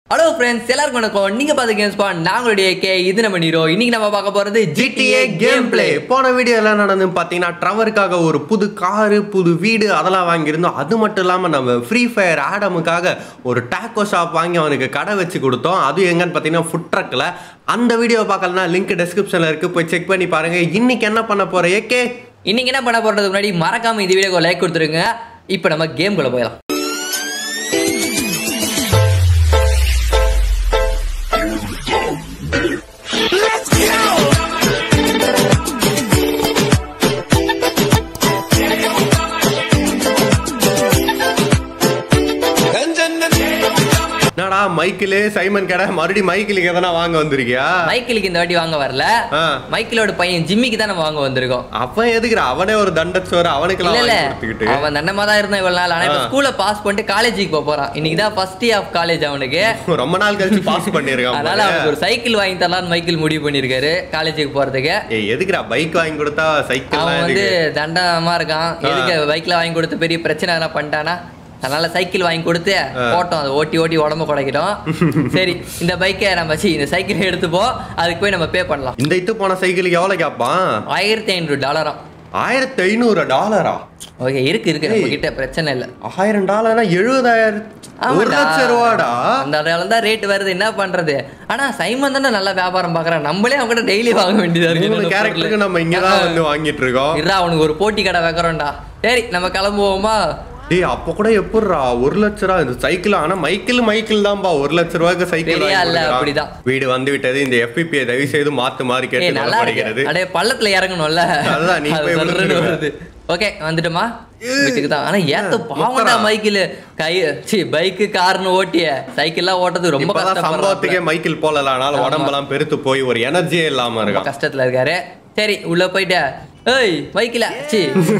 Hello friends எல்லாருக்கும் வணக்கம் நீங்க பார்த்த கேம்ஸ் பான் நாங்களுடைய கே இது நம்ம நீரோ இன்னைக்கு நம்ம பார்க்க போறது ஜிடிஏ கேம் பிளே போன வீடியோ எல்லாம் நடந்து பார்த்தீங்கன்னா ட்ரவருக்காக ஒரு புது காரு புது வீடு அதெல்லாம் வாங்கியிருந்தோம் அது மட்டும் இல்லாமல் நம்ம ஃப்ரீ ஃபயர் ஆடமுக்காக ஒரு டாக்கோ ஷாப் வாங்கி அவனுக்கு கடை வச்சு கொடுத்தோம் அது எங்கன்னு பார்த்தீங்கன்னா ஃபுட் ட்ரக்கில் அந்த வீடியோ பார்க்கலனா லிங்க் டிஸ்கிரிப்ஷனில் இருக்கு போய் செக் பண்ணி பாருங்க இன்னைக்கு என்ன பண்ண போற ஏகே இன்னைக்கு என்ன பண்ண போறதுக்கு முன்னாடி மறக்காம இந்த வீடியோக்கு லைக் கொடுத்துருங்க இப்போ நம்ம கேம்குள்ள போயிடலாம் என்னடா மைக்கிள் சைமன் கடை மறுபடியும் மைக்கிளுக்கு எதனா வாங்க வந்திருக்கியா மைக்கிளுக்கு இந்த வாட்டி வாங்க வரல ஆ. மைக்கிளோட பையன் ஜிம்மிக்கு தான் நம்ம வாங்க வந்திருக்கோம் அவன் எதுக்குற அவனே ஒரு தண்டச்சோறு அவனுக்கெல்லாம் இல்ல இல்ல வாங்கி கொடுத்துக்கிட்டு அவன் தண்டமா தான் இருந்தான் இவ்வளவு நாள் ஆனா இப்ப ஆ. ஸ்கூல்ல பாஸ் பண்ணிட்டு காலேஜுக்கு போக போறான் இன்னைக்கு தான் ஃபர்ஸ்ட் டே ஆஃப் காலேஜ் அவனுக்கு ரொம்ப நாள் கழிச்சு பாஸ் பண்ணிருக்கான் அதனால போல. அவனுக்கு ஒரு சைக்கிள் வாங்கி தரலாம்னு மைக்கிள் முடிவு பண்ணிருக்காரு காலேஜுக்கு போறதுக்கு ஏய் எதுக்குடா பைக் வாங்கி கொடுத்தா சைக்கிள் அவன் வந்து தண்டமா இருக்கான் எதுக்கு பைக்ல வாங்கி கொடுத்து பெரிய பிரச்சனை எதனா பண்ணிட்டானா அதனால சைக்கிள் வாங்கி கொடுத்து போட்டோம் அதை ஓட்டி ஓட்டி உடம்ப குடைக்கிறோம் சரி இந்த பைக்கை நம்ம சி இந்த சைக்கிள் எடுத்துப்போம் அதுக்கு போய் நம்ம பே பண்ணலாம் இந்த இது போன சைக்கிளுக்கு எவ்வளவு கேட்பான் ஆயிரத்தி ஐநூறு டாலராம் ஆயிரத்தி ஐநூறு டாலரா ஓகே இருக்கு இருக்கு நம்ம கிட்ட பிரச்சனை இல்லை ஆயிரம் டாலர்னா எழுபதாயிரம் ஒரு ஆமாடா. லட்சம் ரூபாடா அந்த அளவுல தான் ரேட் வருது என்ன பண்றது ஆனா சைமன் தானே நல்லா வியாபாரம் பாக்குறான் நம்மளே அவங்க கிட்ட டெய்லி வாங்க வேண்டியதா இருக்கு மூணு இந்த கேரக்டருக்கு பொருள். நம்ம இங்கதான் வந்து வாங்கிட்டு இருக்கோம் இருடா அவனுக்கு ஒரு போட்டி கடை வைக்கிறோம்டா சரி நம்ம கிளம்புவோமா டேய் அப்ப கூட எப்படிரா ஒரு லட்ச ரூபா இந்த சைக்கிள் ஆனா மைக்கிள் மைக்கிள் தான்பா ஒரு லட்ச ரூபாய்க்கு சைக்கிள் பெரிய வாங்கி ஆளு, கொடுக்குறான். அப்படிதான். வீடு வந்து விட்டது இந்த எஃபிபி தயவு செய்து மாத்து மாறி ஏய் கேட்டு நல்லா படிக்கிறது இருக்கு அடே பள்ளத்துல இறங்கணும்ல அதுதான், நீ அது போய் சொல்றேன்னு விழுந்துருவ. வருது ஓகே வந்துட்டுமா வீட்டுக்கு தான் ஆனா ஏத்த பாவம்டா முத்தரா. மைக்கில் கை சி பைக்கு கார்னு ஓட்டிய சைக்கிள்லாம் ஓட்டுறது ரொம்ப இப்பதான் கஷ்டப்படுறாப்ல. சம்பவத்துக்கே மைக்கிள் போலல அதனால உடம்பெல்லாம் பெருத்து போய் ஒரு எனர்ஜியே இல்லாம ரொம்ப இருக்கான் கஷ்டத்துல இருக்காரு சரி உள்ள போயிட்ட ஏய் மைக்கில சி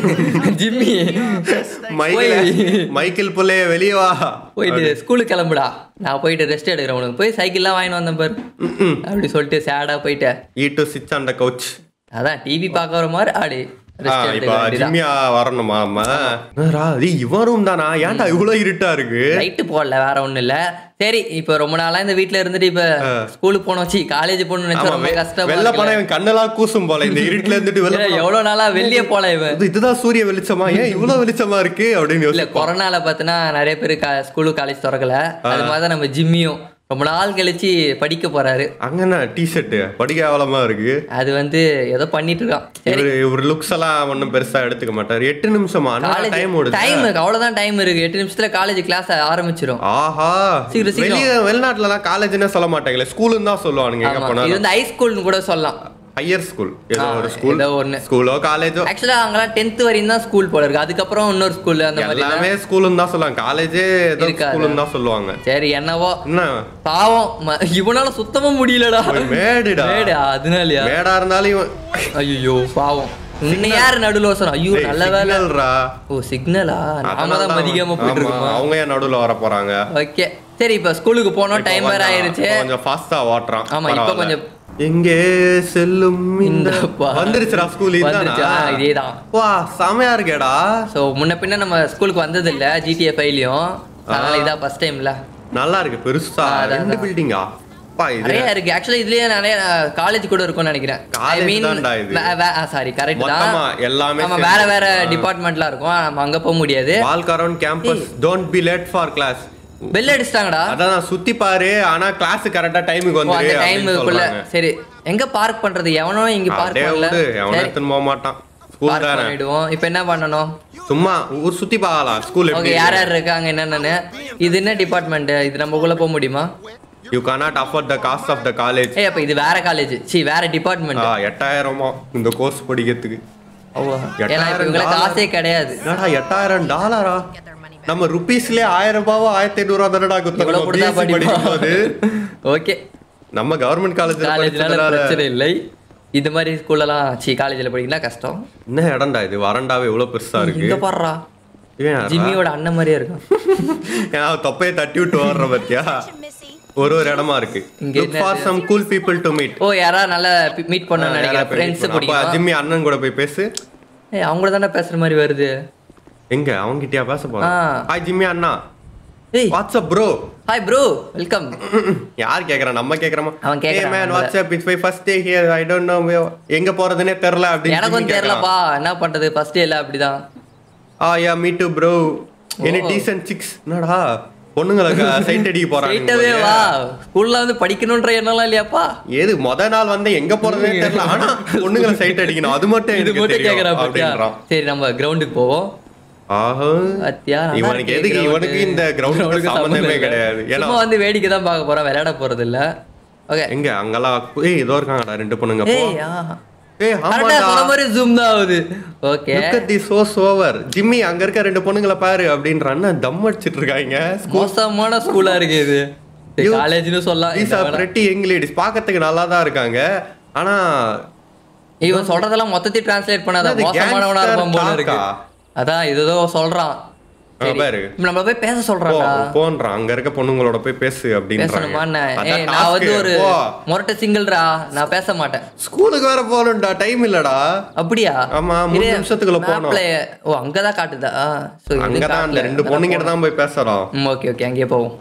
ஜிம்மி மைக்கிள் போய் மைக்கிள் புள்ளைய வெளியே வா போயிட்டு ஸ்கூலுக்கு கிளம்புடா நான் போயிட்டு ரெஸ்ட் எடுக்கிறேன் உனக்கு போய் சைக்கிள்லாம் வாங்கிட்டு வந்தேன் பாரு அப்படி சொல்லிட்டு சேடா போயிட்டேன் ஈ டு சிச் அந்த கவுச் அதான் டிவி பார்க்க வர மாதிரி ஆடு ரெஸ்ட் இப்ப எடுத்துக்க வேண்டியதான் ஜிம்மியா வரணுமா அம்மா என்னடா, டேய், இவன் ரூம் தானா ஏன்டா இவ்வளவு இருட்டா இருக்கு லைட்டு போடல வேற ஒண்ணும் இல்ல சரி இப்ப ரொம்ப நாளா இந்த வீட்ல இருந்துட்டு இப்ப ஸ்கூலுக்கு போனோம் வச்சு காலேஜ் போகணும்னு நினைச்சா ஆமா, ரொம்ப வெ- கஷ்டமா வெள்ளை இருக்குல்ல? பணம் இவன் கண்ணெல்லாம் கூசும் போல இந்த இருட்டுல இருந்துட்டு வெள்ள ஏய், எவ்வளவு நாளா வெளியே போல இவன் இது- இதுதான் சூரிய வெளிச்சமா ஏன் இவ்வளவு வெளிச்சமா இருக்கு அப்படின்னு இல்ல யோசிப்பா கொரோனால பாத்தினா நிறைய பேர் ஸ்கூலு காலேஜ் திறக்கல அது மாதிரி தான் நம்ம ஜிம்மியும் ரொம்ப நாள் கழிச்சு படிக்க போறாரு அங்க என்ன டி ஷர்ட் படிக்க கேவலமா இருக்கு அது வந்து ஏதோ பண்ணிட்டு இருக்கான் சரி இவரு இவர் லுக்ஸ் எல்லாம் ஒண்ணும் பெருசா எடுத்துக்க மாட்டாரு எட்டு நிமிஷமா காலேஜ் டைம் ஓடுது டைம் அவ்வளவுதான் டைம் இருக்கு எட்டு நிமிஷத்துல காலேஜ் கிளாஸ் ஆரம்பிச்சிரும் ஆஹா சீக்கிரம், சீக்கிரம். வெளிய வெளிநாட்டுல எல்லாம் காலேஜ்னே சொல்ல மாட்டாங்களே ஸ்கூலுன்னு தான் சொல்லுவானுங்க எங்க ஆமா இது போனாலும் வந்து ஹை ஸ்கூல்னு கூட சொல்லலாம் ஹையர் ஸ்கூல் ஏதோ ஆ, ஒரு ஸ்கூல் ஏதோ ஒண்ணு. ஸ்கூலோ காலேஜோ ஆக்சுவலா அங்கெல்லாம் டென்த் வரையும் தான் ஸ்கூல் போல இருக்கு அதுக்கப்புறம் இன்னொரு ஸ்கூல் அந்த மாதிரி எல்லாமே ஸ்கூலுன்னு தான் சொல்லுவாங்க காலேஜே ஏதோ இருக்காது. ஸ்கூலுன்னு தான் சொல்லுவாங்க சரி என்னவோ என்ன பாவம் ம- இவனால சுத்தமா முடியலடா ஒரு மேடுடா மேடு அதனாலயா மேடா இருந்தாலும் இவன் ஐயோ பாவம் உன்னை யாரு நடுவுல வசனம் ஐயோ ஏய், நல்ல வேலை signalரா. ஓ சிக்னலா நாம அதனால தான் மதிக்காம போயிட்டு ஆமா, இருக்கோமா அவங்க ஏன் நடுவுல வர போறாங்க ஓகே சரி இப்ப ஸ்கூலுக்கு போனோம் டைம் வேற ஆயிருச்சு இப்ப கொஞ்சம் ஃபாஸ்டா ஓட்டுறான் ஆமா, இப்ப பரவாயில்ல. கொஞ்சம் எங்கே செல்லும் இந்த இந்த பா- வந்துருச்சுடா ஸ்கூல் வந்துருச்சு, ஆ, இதேதான். வா செமையா இருக்கேடா சோ முன்ன பின்ன நம்ம ஸ்கூலுக்கு வந்தது இல்ல ஜிடிஏ ஃபைலையும் அதனால இதான் ஃபர்ஸ்ட் டைம்ல நல்லா இருக்கு பெருசா ஆ, அதான், ரெண்டு அதான். பில்டிங்கா பா இது நிறைய இருக்கு ஆக்சுவலா இதுலயே நிறைய காலேஜ் கூட இருக்கும்னு நினைக்கிறேன் ஐ College மீன் தான்டா இது. சாரி கரெக்ட் தான் மொத்தமா எல்லாமே ஆமா சேர்ந்து. வேற வேற டிபார்ட்மெண்ட்லாம் இருக்கும் நம்ம அங்க போக முடியாது walk around campus don't be late for class bell அடிச்சிட்டாங்கடா அதான் நான் சுத்தி பாரு ஆனா கிளாஸ் கரெக்டா டைமுக்கு ஓ, அந்த வந்துரு அப்படின்னு டைமுக்குள்ள சொல்றாங்க சரி எங்க பார்க் பண்றது எவனோ இங்க பார்க் அப்படியே பண்ணல விடு எவனும் சரி எடுத்துன்னு போக மாட்டான் ஸ்கூல் பார்க் தானே பண்ணிடுவோம் இப்போ என்ன பண்ணணும் சும்மா ஊர் சுத்தி பார்க்கலாம் ஸ்கூல் ஓகே எப்படி யார் யார் இருக்காங்க என்னென்னு இது என்ன டிபார்ட்மெண்ட் இது நம்ம உள்ள போக முடியுமா you cannot afford the cost of the college ஏய் அப்ப இது வேற காலேஜ் சி வேற டிபார்ட்மெண்ட் ஆ, எட்டாயிரமா இந்த கோர்ஸ் படிக்கிறதுக்கு ஏன்னா இப்ப எட்டாயிரம் இவங்களுக்கு dollar. காசே கிடையாது என்னடா எட்டாயிரம் டாலரா நம்ம ருபீஸ்லயே ஆயிரம் ரூபாவோ ஆயிரத்தி ஐநூறு ரூபா தானடா இவ்வளவு கொடுத்தா குத்தம் படிக்கும் போது படிப்போம் ஓகே நம்ம கவர்மெண்ட் காலேஜ்னால காலேஜ்ல பிரச்சனை இல்லை இது மாதிரி ஸ்கூல்லலாம் சி காலேஜ்ல படிக்கலாம் கஷ்டம் என்ன இடம்டா இது வரண்டாவே இவ்வளவு பெருசா இருக்கு இங்க பாடுறா இவன் யார்றா? ஜிம்மியோட அண்ணன் மாதிரியே இருக்கும் ஏன் அவன் தொப்பையை தட்டி விட்டு வர்ற பத்தியா ஒரு ஒரு இடமா இருக்கு இங்க லுக் என்ன for some cool people to meet ஓ யாரா நல்லா மீட் பண்ணணும்னு நினைக்கிறேன் ஃப்ரெண்ட்ஸ் பிடிக்கும் ஜிம்மி அண்ணன் கூட போய் பேசு ஏய் அவங்க தானே பேசுற மாதிரி வருது எங்க அவங்கிட்டயா பேச போறோம் ஆ. ஹாய் ஜிம்மி அண்ணா ஏய் what's up bro hi bro welcome யார் கேக்குறா நம்ம கேக்குறோமா அவன் கேக்குறான் மேன் நம்மள. What's up it's my first day here I don't know எங்க போறதுனே தெரியல அப்படின்னு எனக்கும் ஜிம்மி தெரியலப்பா என்ன பண்றது ஃபர்ஸ்ட் டே இல்ல அப்படிதான் ஆ yeah me too bro any decent chicks என்னடா பொண்ணுங்களுக்கு சைட் அடிக்க ஸ்ட்ரைட்டாவே போறாங்க வா ஸ்கூல்ல வந்து படிக்கணும்ன்ற எண்ணம்லாம் இல்லையாப்பா ஏது முத நாள் வந்து எங்க போறதுனே தெரியல ஆனா பொண்ணுங்களை சைட் அடிக்கணும் அது மட்டும் இது எனக்கு மட்டும் தெரியும் கேக்குறா பாத்தியா அப்படின்றான் சரி நம்ம கிரவுண்டுக்கு போவோம் ஆஹா பாத்தியா நல்லா இவனுக்கு இருக்கே எதுக்கு ground. இவனுக்கு இந்த கிரவுண்டுக்கு ground-க்கு சம்பந்தமே இல்ல. கிடையாது ஏன்னா சும்மா வந்து வேடிக்கை தான் பார்க்க போறோம் விளையாட போறது இல்ல ஓகே எங்க அங்கெல்லாம் ஏய் இதோ இருக்காங்கடா ரெண்டு பொண்ணுங்க போ ஏய் ஆ ஏய் கரெக்டா ஆமாடா சொன்ன மாதிரி ஜூம் தான் ஆகுது okay look at the those over Jimmy அங்க இருக்க ரெண்டு பொண்ணுங்களை பாரு அப்படின்றான் தம் அடிச்சிட்டு இருக்காங்க மோசமான ஸ்கூலா இருக்கு இது காலேஜ்னு சொல்லலாம் these are pretty young ladies பார்க்கறதுக்கு நல்லா தான் இருக்காங்க ஆனா இவன் சொல்றதெல்லாம் மொத்தத்தையும் டிரான்ஸ்லேட் பண்ணாத என்னது மோசமானவனா gangster இருப்பான் போல இருக்கு talk-ஆ? அதான் இது ஏதோ சொல்றான் ஆ, சரி. பாரு. இப்ப நம்மள போய் பேச போ சொல்றான்டா போன்றான் அங்க இருக்க பொண்ணுங்களோட போய் பேசு பேசணுமா என்ன? அப்படின்றாங்க ஏய் நான் வந்து ஒரு முரட்ட சிங்கிள்ரா நான் பேச மாட்டேன் ஸ்கூலுக்கு வேற போகணும்டா டைம் இல்லடா அப்படியா ஆமா, மூணு இரு, நிமிஷத்துக்குள்ள போகணும். mapல- ஓ அங்கதான் காட்டுதா சோ இது அங்கதான் அந்த காட்டல. ரெண்டு பொண்ணுங்கிட்ட தான் போய் பேசுறோம் ம் ஓகே ஓகே அங்கேயே போவோம்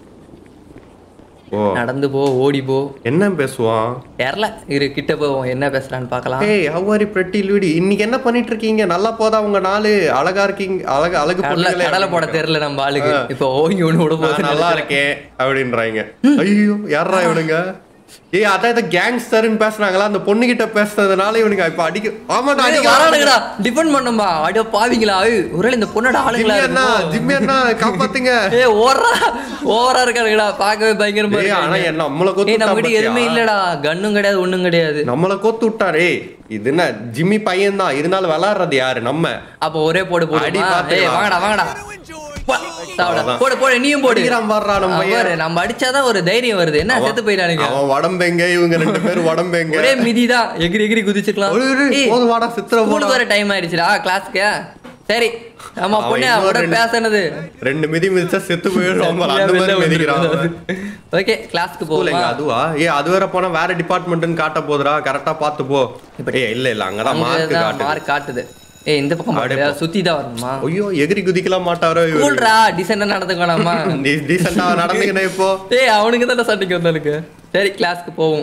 ஓ நடந்து போ ஓடி போ என்ன பேசுவான் தெரியல இரு கிட்ட போவோம் என்ன பேசுறான்னு பார்க்கலாம் ஏய் ஹவ் பிரெட்டி லூடி இன்னைக்கு என்ன பண்ணிட்டு இருக்கீங்க நல்லா போதா உங்க நாளு அழகா இருக்கீங்க அழகு அழகு கடலை பொண்ணுங்களே கடலை போட தெரியல நம்ம ஆளுக்கு இப்போ ஓங்கி ஒண்ணு விட நான் போகுது நல்லா இருக்கேன் அப்படின்றாங்க ஐயோ யாரா இவனுங்க ஏய் அதான் இதை கேங்ஸ்டர்னு பேசுனாங்களா அந்த பொண்ணு கிட்ட பேசுனதுனால இவனுங்க இப்ப அடிக்க ஆமாடா ஏய், அடிக்க வரானுங்கடா டிஃபெண்ட் பண்ணும்பா அடியோ பாவிங்களா ஏய், ஒருவேளை இந்த பொண்ணோட ஆளுங்களா ஜிம்மி அண்ணா இருக்கும் ஜிம்மி அண்ணா காப்பாத்துங்க ஏ ஓவரா ஓவரா இருக்கானுங்கடா பார்க்கவே பயங்கரமா ஏய் ஆனா இருக்காங்க என்ன நம்மள கோத்து ஏய் நம்ம விட்டான் வீட்டுக்கு எதுவுமே பாத்தியா? இல்லடா கன்னும் கிடையாது ஒண்ணும் கிடையாது நம்மள கோத்து விட்டாரே இது என்ன ஜிம்மி பையன் தான் இருந்தாலும் விளையாடுறது யாரு நம்ம அப்ப ஒரே போடு அடி போடு பாத்துக்கலாம். ஏய் வாங்கடா வாங்கடா போ, சாப்பிடா. அவ்வளவுதான். போடு போடு நீயும் போடு அடிக்கிறான் பாருடா நம்ம அவன் பையன். பாரு, நம்ம அடிச்சாதான் ஒரு தைரியம் வருது என்ன செத்து போயிடானுங்க அவன் உடம்பெங்க இவங்க ரெண்டு பேரும் உடம்பெங்க ஒரே மிதிதான் எகிரி எகிரி குதிச்சுக்கலாம் ஒரே, ஒரே, ஏய், போதும் வாடா சித்திர போடா ஸ்கூலுக்கு வர டைம் ஆயிடுச்சுடா கிளாஸ்க்கு சரி ஆமா அவன் பொண்ணு இன்னொரு அவட ரெண்டு- பேசுனது ரெண்டு மிதி மிதிச்சா செத்து போயிடும் அந்த மாதிரி மிதிக்கிறான் அவன். ஓகே கிளாஸ்க்கு ஸ்கூல் எங்க போவோமா அதுவா ஏ அது வேற போனா வேற டிபார்ட்மெண்ட்னு காட்ட போதுடா கரெக்டா பாத்து போ ஏ இல்ல இல்ல அங்கதான் மார்க் அங்கதான் காட்டு மார்க் காட்டுது ஏய் இந்த பக்கம் அப்படியே பாரு, சுத்தி தான் வரணுமா ஐயோ எகிரி குதிக்கலாம் மாட்டாரோ இவரு கூல்ரா டிசைனா நடந்துக்கலாமா டீசெண்டா நடந்துக்கினே இப்போ ஏய் அவனுக்கு தானே சண்டைக்கு வந்தானுக்கு சரி கிளாஸ்க்கு போவோம்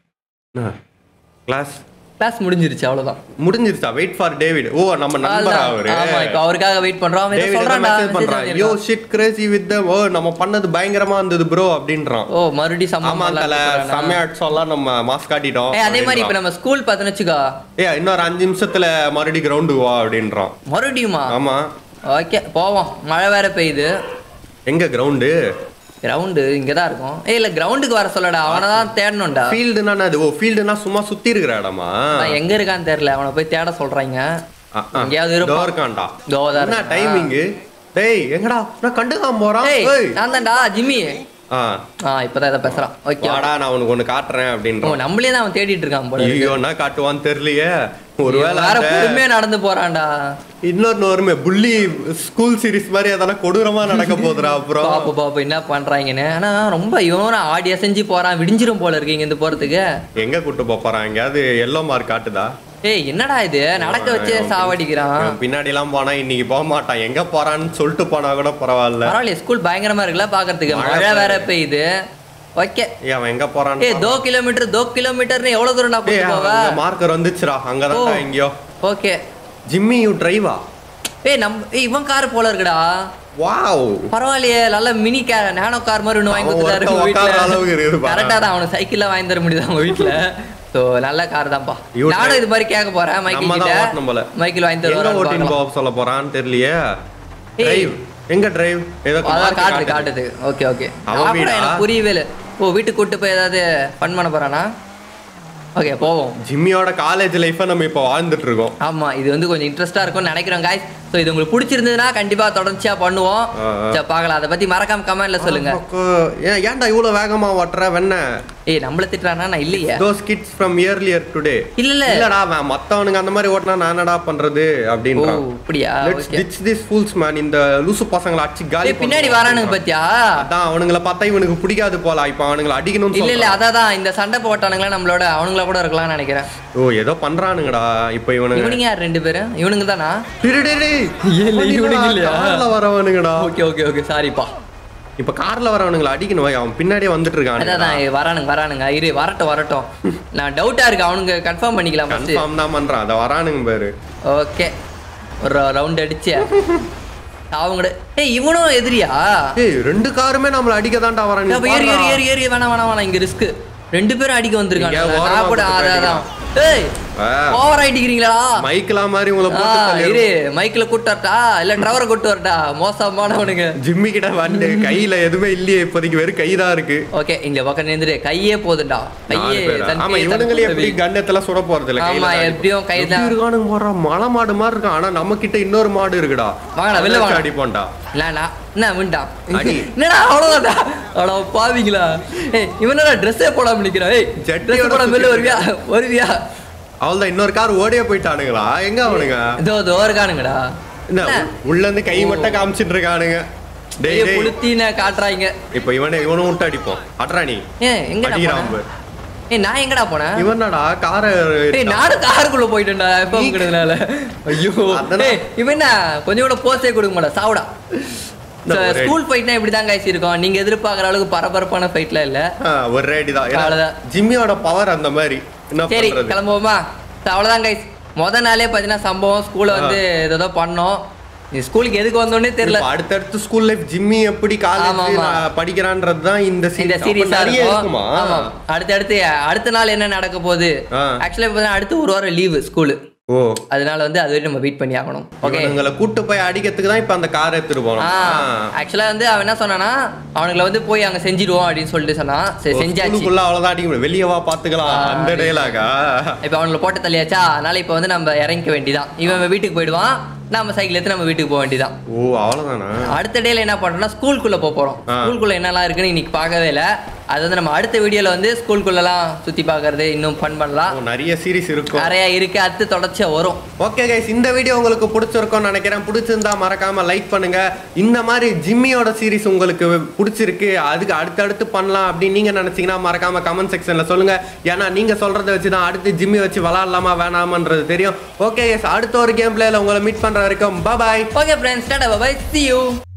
கிளாஸ் கிளாஸ் முடிஞ்சிருச்சு அவ்வளவுதான் முடிஞ்சிருச்சா வெயிட் ஃபார் டேவிட் ஓ நம்ம நண்பரா அதான். அவரு ஆமா இப்போ அவருக்காக வெயிட் பண்றோம் அவன் ஏதோ டேவிட் சொல்றான்டா மெசேஜ் message பண்றான் யோ பண்ணிருக்கான். Shit crazy with them oh நம்ம பண்ணது பயங்கரமா இருந்தது ப்ரோ அப்படின்றான் ஓ மறுபடியும் ஆமா சம்பவம் தல செம்மையா அடிச்சோம்லாம் நம்ம மாஸ் காட்டிட்டோம் ஏய் அதே மாதிரி இப்ப நம்ம ஸ்கூல் பார்த்தோன்னு வச்சுக்கோ ஏ இன்னொரு அஞ்சு நிமிஷத்துல மறுபடியும் கிரவுண்டு வா அப்படின்றான் மறுபடியுமா ஆமா ஓகே போவோம் மழை வேற பெய்யுது எங்க கிரவுண்டு கிரவுண்டு இங்க தான் இருக்கும் ஏய் இல்ல கிரவுண்டுக்கு வர சொல்லடா அவனை தான் தேடணும்டா ஃபீல்டுனா அது ஓ ஃபீல்டுனா சும்மா சுத்தி இருக்கிற இடமா நான் எங்க இருக்கான்னு தெரியல அவனை போய் தேட சொல்றாங்க எங்கேயாவது இதோ இருப்பான் இருக்கான்டா இதோ தான் என்ன இருக்கான். டைமிங் டேய் எங்கடா நான் கண்டுக்காம போறான் ஏய் ஏய் நான் தான்டா ஜிம்மி ஆ ஆ இப்பதான் இதை பேசுறான் ஓகே வாடா நான் உனக்கு ஒண்ணு காட்டுறேன் ஓ அப்படின்றான் நம்மளே தான் அவன் தேடிட்டு இருக்கான் போல இருக்கு. ஐயோ என்ன காட்டுவான்னு தெரியலையே ஒருவேளை வேற அந்த பொறுமையா நடந்து போறான்டா இன்னொன்னு வருமே புள்ளி ஸ்கூல் சீரிஸ் மாதிரி அதெல்லாம் கொடூரமா நடக்க போகுதுடா அப்புறம் பாப்பு பாப்பு என்ன பண்றாங்கன்னு ஆனா ரொம்ப இவனும் ஆடி அசைஞ்சு போறான் விடிஞ்சிரும் போல இருக்கு இங்க இருந்து போறதுக்கு எங்க கூட்டு போப் போறான் எங்கேயாவது எல்லோ மார்க் காட்டுதா ஏய் என்னடா இது நடக்க வச்சே சாவடிக்கிறான் இவன் பின்னாடி எல்லாம் போனா இன்னைக்கு போக மாட்டான் எங்க போறான்னு சொல்லிட்டு போனா கூட பரவாயில்ல பரவாயில்ல ஸ்கூல் பயங்கரமா இருக்குல்ல பாக்குறதுக்கு மழை வேற பெய்யுது ஓகே ஏய் அவன் எங்க போறான் ஏய் தோ கிலோமீட்டர் தோ கிலோமீட்டர்னு எவ்வளவு தூரம் நான் கூட்டு போவ மார்க்கர் வந்துச்சுடா அங்கதான் ஓ. எங்கேயோ ஓகே ஜிம்மி யூ டிரைவா ஏய் நம்ம ஏய் இவன் கார் போல இருக்குடா வாவ் பரவாயில்லையே நல்ல மினி கார் நானோ கார் மாதிரி ஒன்று வாங்கி அவன் கொடுத்துட்டாரு ஒருத்தன் உங்க உட்கார்ற அளவுக்கு இருக்குது வீட்டுல பாரு. கரெக்டா தான் அவனுக்கு சைக்கிள்ல வாங்கி தர முடியுது அவங்க வீட்டுல சோ நல்ல கார் தான்ப்பா You நானும் இது மாதிரி கேட்க போறேன் நம்ம மைக்கிள் தான் கிட்ட ஓட்டணும் போல மைக்கிள் வாங்கி எங்க தருவாரு ஓட்டின் போக சொல்ல போறான்னு தெரியலையே ஏய். டிரைவ் எங்க டிரைவ் ஏதோ அதான் mark காட்டுது காட்டுது. காட்டுது ஓகே ஓகே அவன் நான் கூட வீடா? எனக்கு புரியவே இல்லை ஓ வீட்டுக்கு கூட்டு போய் ஏதாவது ஃபன் பண்ண போறானா ஓகே போவோம் ஜிம்மியோட காலேஜ் லைஃபை நம்ம இப்போ வாழ்ந்துட்டு இருக்கோம் ஆமா இது வந்து கொஞ்சம் இன்ட்ரெஸ்டா இருக்கும்னு நினைக்கிறோம் guys ஸோ இது உங்களுக்கு பிடிச்சிருந்ததுன்னா கண்டிப்பா தொடர்ச்சியா பண்ணுவோம் ஆ, ஆ. சரி பார்க்கலாம் அதை பத்தி மறக்காம கமெண்ட்ல சொல்லுங்க அப்போ, ஏன் ஏன்டா இவ்வளவு வேகமா ஓட்டுற வெண்ண ஏய் நம்மள திட்டுறானா நான் இல்லையே those kids from earlier today இல்ல இல்ல இல்லடா அவன் மத்தவனுங்க அந்த மாதிரி ஓட்டினா நான் என்னடா பண்றது ஓ அப்படின்றான் அப்படியா let's okay ditch this fools man இந்த லூசு பசங்களை அடிச்சு காலி ஏய் பின்னாடி பண்ணுவோம் வரானுங்க அப்படின்றான். பாத்தியா அதான் அவனுங்கள பார்த்தா இவனுக்கு பிடிக்காது போல இப்ப அவனுங்கள அடிக்கணும்னு இல்ல இல்ல சொல்றான். அதான் இந்த சண்டை போட்டானுங்களா நம்மளோட அவனுங்களா கூட இருக்கலாம்னு நினைக்கிறேன் ஓ ஏதோ பண்றானுங்கடா இப்ப இவனுங்க இவனுங்க யார் ரெண்டு பேரும் இவனுங்க தானா டேய், டேய், டேய். இல்ல, இவனுங்க இல்லையா? கார்ல வரவனுங்கடா ஓகே ஓகே ஓகே சாரிப்பா இப்ப கார்ல வரவனுங்களை அடிக்கணும் வை, அவன் பின்னாடியே வந்துட்டு இருக்கான் அதான் அதான், வரானுங்க வரானுங்க இரு வரட்டும் வரட்டும் நான் டவுட்டா இருக்கு அவனுங்க கன்ஃபார்ம் பண்ணிக்கலாம் ஃபர்ஸ்ட் கன்ஃபார்ம் தான் பண்றான் அதை வரானுங்க பாரு ஓகே ஒரு ரவுண்ட் அடிச்சு அவங்கட ஏய் இவனும் எதிரியா ஏய் ரெண்டு காருமே நம்மள அடிக்க தான்டா வரானுங்க அப்ப ஏறி ஏறி ஏறி ஏறி வேணாம் வேணாம் வேணாம் இங்க ரிஸ்க் ரெண்டு பேரும் அடிக்க வந்திருக்காங்க இங்க ஓரமா நான் கூட போட்டு அதான் அதான் ஏய் ஓவர் ஆயிட்டீங்களா மைக்கெல்லாம் மாதிரி உங்களை ஆ, போட்டு தள்ளிரும். இரு மைக்ல கூட்டு வரட்டா இல்ல டிரைவரை கூட்டு வரட்டா மோசமானவனுங்க ஜிம்மி கிட்ட வண்டி கையில எதுவுமே இல்லையே இப்போதைக்கு வெறும் கைதான் இருக்கு ஓகே இங்க பக்கம் நின்றுடு கையே போதுண்டா கையே நாலு பேரா? தன் ஆமா கையை தன் இவனுங்களே எப்படி கூட்டவி. கண்ணத்துல சுட போறது இல்ல கையில ஆமா, தான் எப்படியும் அடிப்போம். கைதான். எப்படி இருக்கானுங்க போடுறான் மலை மாடு மாதிரி இருக்கான் ஆனா நம்ம கிட்ட இன்னொரு மாடு இருக்குடா வாங்கடா, வெளில அதை வச்சு வாங்க. அடிப்போம்டா இல்லண்ணா என்ன விண்டா அடி. என்னடா அவ்வளவுதான்டா அவ்வளோ பாவீங்களா ஏய் இவனடா ட்ரெஸ்ஸே போடாம நிக்கிறான் ஏய் ஜட்டியோட ட்ரெஸ் போடாம வெளில வருவியா வருவியா அவள்தான் இன்னொரு கார் ஓடியே போயிட்டானுங்களா எங்க அவனுங்க இதோ இதோ இருக்கானுங்கடா என்ன உள்ள இருந்து கை மட்டும் காமிச்சிட்டு இருக்கானுங்க டேய் ஏய் டேய் புளுத்தின காட்டுறாங்க இப்ப இவனை இவனும் விட்டு அடிப்போம் அட்ரா நீ ஏய் எங்கடா அடிக்கிறான் போன பாரு. ஏய் நான் எங்கடா போனேன் இவனடா கார ஏய் நானும் காருக்குள்ள போயிட்டேன்டா எப்ப நீ- உங்கிறதுனால ஐயோ அதெல்லாம் ஏய் இவன் என்ன கொஞ்சம் கூட போஸ்டே கொடுக்க மாட்டா சாவுடா இந்த ஒரு ஸ்கூல் ஃபைட்னா இப்படி தான் கைசி இருக்கும் நீங்க எதிர்பார்க்குற அளவுக்கு பரபரப்பான ஃபைட்ல இல்ல ஒரு அடி தான் ஏன்னா, அவ்வளவுதான். ஜிம்மியோட பவர் அந்த மாதிரி என்ன சரி பண்றது கிளம்புவோமா So, அவ்வளவுதான் கைஸ் முத நாளே பார்த்தீங்கன்னா சம்பவம் ஸ்கூல்ல வந்து ஏதோ பண்ணோம் நீ ஸ்கூலுக்கு எதுக்கு வந்தோடனே தெரியல இப்ப அடுத்தடுத்து ஸ்கூல் லைஃப் ஜிம்மி எப்படி ஆமா, ஆமா. காலேஜ் படிக்கிறான்றது தான் இந்த இந்த series. சீரிஸ் அப்ப நிறைய இருக்குமா ஆமா அடுத்து அடுத்து அடுத்த நாள் என்ன நடக்க போகுது ஆ. ஆக்சுவலா இப்போ அடுத்து ஒரு வாரம் லீவு ஸ்கூலு ஓ அதனால வந்து அது வரைக்கும் நம்ம வெயிட் பண்ணி ஆகணும் ஓகே இவனுங்களை கூட்டு போய் அடிக்கிறதுக்கு தான் இப்ப அந்த காரை எடுத்துட்டு போறோம் ஆக்சுவலா வந்து அவன் என்ன சொன்னானா அவனுங்களை வந்து போய் அங்க செஞ்சிடுவோம் அப்படின்னு சொல்லிட்டு சொன்னான் சரி செஞ்சாச்சு ஸ்கூலுக்குள்ள அவ்வளவுதான் அடிக்க முடியும் வெளியே வா பாத்துக்கலாம் ஆ, அந்த அது- டேலாகா இப்போ அவனுங்களை போட்டு தள்ளியாச்சா அதனால இப்போ வந்து நம்ம இறங்கிக்க வேண்டியதான் இவன் வீட்டுக்கு போயிடுவான் நம்ம சைக்கிள் எடுத்து நம்ம வீட்டுக்கு போக வேண்டியதான் ஓ அவ்வளவுதானா அடுத்த டேல என்ன பண்றோம்னா ஸ்கூலுக்குள்ள போக போறோம் ஆ. ஸ்கூலுக்குள்ள என்னெல்லாம் இருக்குன்னு இன்னைக்கு பார்க்கவே இல்லை அது வந்து நம்ம அடுத்த வீடியோல வந்து ஸ்கூலுக்குள்ளலாம் சுத்தி பார்க்கறது இன்னும் ஃபன் பண்ணலாம் ஓ, நிறைய சீரிஸ் இருக்கும் நிறைய இருக்கு அடுத்து தொடர்ச்சியா வரும் ஓகே கைஸ் இந்த வீடியோ உங்களுக்கு பிடிச்சிருக்கும்னு நினைக்கிறேன் பிடிச்சிருந்தா மறக்காம லைக் பண்ணுங்க இந்த மாதிரி ஜிம்மியோட சீரிஸ் உங்களுக்கு பிடிச்சிருக்கு அதுக்கு அடுத்தடுத்து பண்ணலாம் அப்படின்னு நீங்க நினைச்சீங்கன்னா மறக்காம கமெண்ட் செக்ஷன்ல சொல்லுங்க ஏன்னா நீங்க சொல்றத வச்சு தான் அடுத்து ஜிம்மி வச்சு விளாடலாமா வேணாமான்றது தெரியும் ஓகே கைஸ் அடுத்த ஒரு கேம் பிளேல உங்களை மீட் பண்ற வரைக்கும் bye okay friends tata bye see you